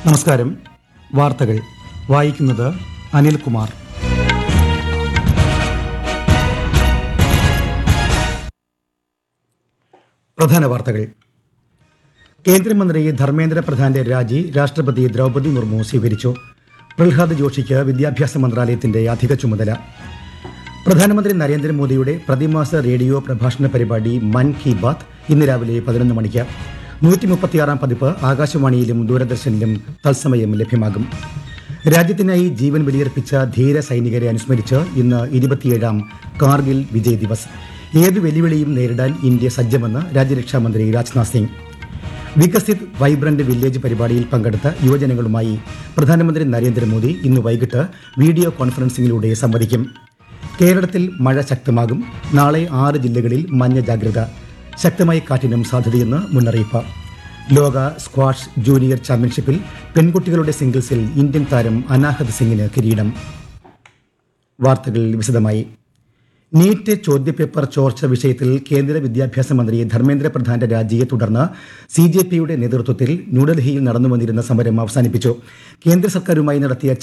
നമസ്കാരം വാർത്തകൾ വായിക്കുന്നത് അനിൽകുമാർ പ്രധാന വാർത്തകൾ കേന്ദ്രമന്ത്രി ധർമ്മേന്ദ്ര പ്രധാന്റെ രാജി രാഷ്ട്രപതി ദ്രൗപദി മുർമു സ്വീകരിച്ചു പ്രഹ്ലാദ് ജോഷിക്ക് വിദ്യാഭ്യാസ മന്ത്രാലയത്തിന്റെ അധിക ചുമതല പ്രധാനമന്ത്രി നരേന്ദ്രമോദിയുടെ പ്രതിമാസ റേഡിയോ പ്രഭാഷണ പരിപാടി മൻ കി ബാത്ത് ഇന്ന് രാവിലെ പതിനൊന്ന് മണിക്ക് നൂറ്റി മുപ്പത്തിയാറാം പതിപ്പ് ആകാശവാണിയിലും ദൂരദർശനിലും തത്സമയം ലഭ്യമാകും രാജ്യത്തിനായി ജീവൻ ബലിയർപ്പിച്ച ധീര സൈനികരെ അനുസ്മരിച്ച് ഇന്ന് ഇരുപത്തിയേഴാം കാർഗിൽ വിജയ് ദിവസ് ഏത് വെല്ലുവിളിയും നേരിടാൻ ഇന്ത്യ സജ്ജമെന്ന് രാജ്യരക്ഷാമന്ത്രി രാജ്നാഥ് സിംഗ് വികസിത് വൈബ്രന്റ് വില്ലേജ് പരിപാടിയിൽ പങ്കെടുത്ത യുവജനങ്ങളുമായി പ്രധാനമന്ത്രി നരേന്ദ്രമോദി ഇന്ന് വൈകിട്ട് വീഡിയോ കോൺഫറൻസിംഗിലൂടെ സംവദിക്കും കേരളത്തിൽ മഴ ശക്തമാകും നാളെ ആറ് ജില്ലകളിൽ മഞ്ഞ ജാഗ്രത ശക്തമായ കാറ്റിനും സാധ്യതയെന്ന് മുന്നറിയിപ്പ് ലോക സ്ക്വാഷ് ജൂനിയർ ചാമ്പ്യൻഷിപ്പിൽ പെൺകുട്ടികളുടെ സിംഗിൾസിൽ ഇന്ത്യൻ താരം അനാഹത് സിംഗിന് കിരീടം വാർത്തകൾ വിശദമായി നീറ്റ് ചോദ്യപേപ്പർ ചോർച്ച വിഷയത്തിൽ കേന്ദ്ര വിദ്യാഭ്യാസ മന്ത്രി ധർമ്മേന്ദ്ര പ്രധാന്റെ രാജിയെ തുടർന്ന് സി ജെ പിയുടെ നേതൃത്വത്തിൽ ന്യൂഡൽഹിയിൽ നടന്നു വന്നിരുന്ന സമരം അവസാനിപ്പിച്ചു കേന്ദ്ര സർക്കാരുമായി നടത്തിയ